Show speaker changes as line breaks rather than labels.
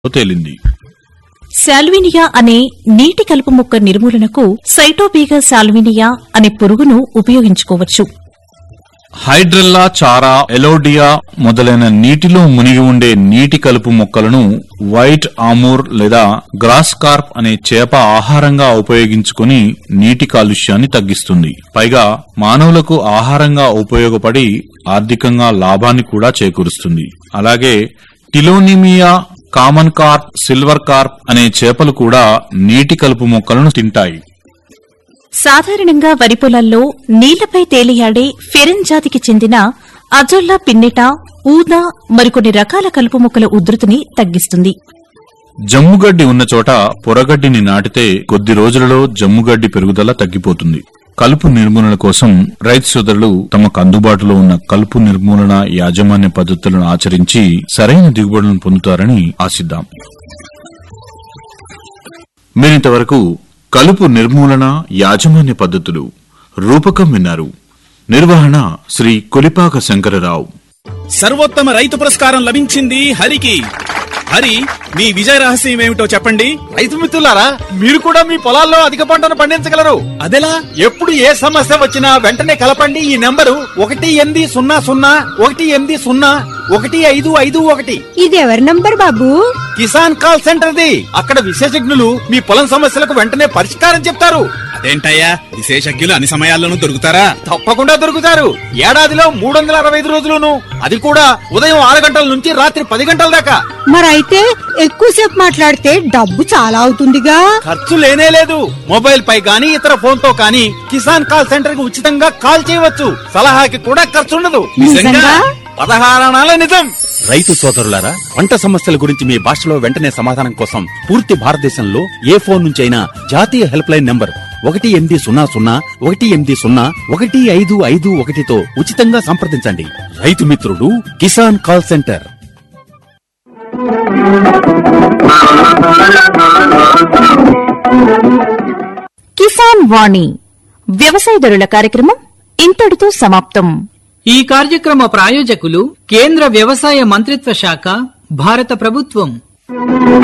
తేలింది
శాల్వినియా అనే నీటి కలుపు మొక్క నిర్మూలనకు సైటోబీగా శాల్వినియా అనే పురుగును ఉపయోగించుకోవచ్చు
హైడ్రెల్లా చారా ఎలోడియా మొదలైన నీటిలో మునిగి ఉండే నీటి కలుపు మొక్కలను వైట్ ఆమూర్ లేదా గ్రాస్ కార్ప్ అనే చేప ఆహారంగా ఉపయోగించుకుని నీటి కాలుష్యాన్ని తగ్గిస్తుంది పైగా మానవులకు ఆహారంగా ఉపయోగపడి ఆర్థికంగా లాభాన్ని కూడా చేకూరుస్తుంది అలాగే టిలోనిమియా కామన్ కార్ప్ సిల్వర్ కార్ప్ అనే చేపలు కూడా నీటి కలుపు మొక్కలను తింటాయి
సాధారణంగా వరి పొలాల్లో నీళ్లపై తేలియాడే ఫెరెన్ జాతికి చెందిన అజొల్లా పిన్నెట ఊదా మరికొన్ని రకాల కలుపు మొక్కల ఉధృతిని తగ్గిస్తుంది
జమ్ముగడ్డి ఉన్న చోట పొరగడ్డిని నాటితే కొద్ది రోజులలో జమ్ముగడ్డి పెరుగుదల తగ్గిపోతుంది కలుపు నిర్మూలన కోసం రైతు సోదరులు తమకు అందుబాటులో ఉన్న కలుపు నిర్మూలన యాజమాన్య పద్ధతులను ఆచరించి సరైన దిగుబడులను పొందుతారని ఆశిద్దాం మీరింతవరకు కలుపు నిర్మూలన యాజమాన్య పద్ధతులు రూపకం విన్నారు నిర్వహణ శ్రీ కొలిపాక శంకరరావు
సర్వోత్తమ రైతు పురస్కారం లభించింది హరికి హరి మీ విజయ రహస్యం ఏమిటో చెప్పండి
రైతు మిత్రులారా మీరు కూడా మీ పొలాల్లో అధిక పంటను పండించగలరు
అదెలా
ఎప్పుడు ఏ సమస్య వచ్చినా వెంటనే కలపండి ఈ నెంబరు ఒకటి ఎనిమిది సున్నా సున్నా ఒకటి ఎనిమిది సున్నా ఒకటి ఐదు ఐదు ఒకటి
ఇది ఎవరి నంబర్ బాబు
కిసాన్ కాల్ సెంటర్ ది అక్కడ విశేషజ్ఞులు మీ పొలం సమస్యలకు వెంటనే పరిష్కారం చెప్తారు
అదేంటయ్యా విశేషజ్ఞులు అన్ని సమయాల్లోనూ దొరుకుతారా
తప్పకుండా దొరుకుతారు ఏడాదిలో మూడు వందల అరవై ఐదు రోజులును అది కూడా ఉదయం ఆరు గంటల నుంచి రాత్రి పది గంటల దాకా
మరైతే ఎక్కువసేపు మాట్లాడితే డబ్బు చాలా అవుతుందిగా
ఖర్చు లేనే లేదు మొబైల్ పై గానీ ఇతర ఫోన్ తో కానీ కిసాన్ కాల్ సెంటర్ కి ఉచితంగా కాల్ చేయవచ్చు సలహాకి కూడా ఖర్చు ఉండదు
నిజంగా?
పదహారణాల నిజం
రైతు సోదరులారా పంట సమస్యల గురించి మీ భాషలో వెంటనే సమాధానం కోసం పూర్తి భారతదేశంలో ఏ ఫోన్ నుంచి అయినా జాతీయ హెల్ప్ లైన్ నంబర్ ఒకటి ఎనిమిది సున్నా సున్నా ఒకటి ఎనిమిది సున్నా ఒకటి ఐదు ఐదు ఒకటితో ఉచితంగా సంప్రదించండి రైతు మిత్రుడు కిసాన్ కాల్ సెంటర్
కిసాన్ వాణి వ్యవసాయదారుల కార్యక్రమం ఇంతటితో సమాప్తం
ఈ కార్యక్రమ ప్రాయోజకులు కేంద్ర వ్యవసాయ మంత్రిత్వ శాఖ భారత ప్రభుత్వం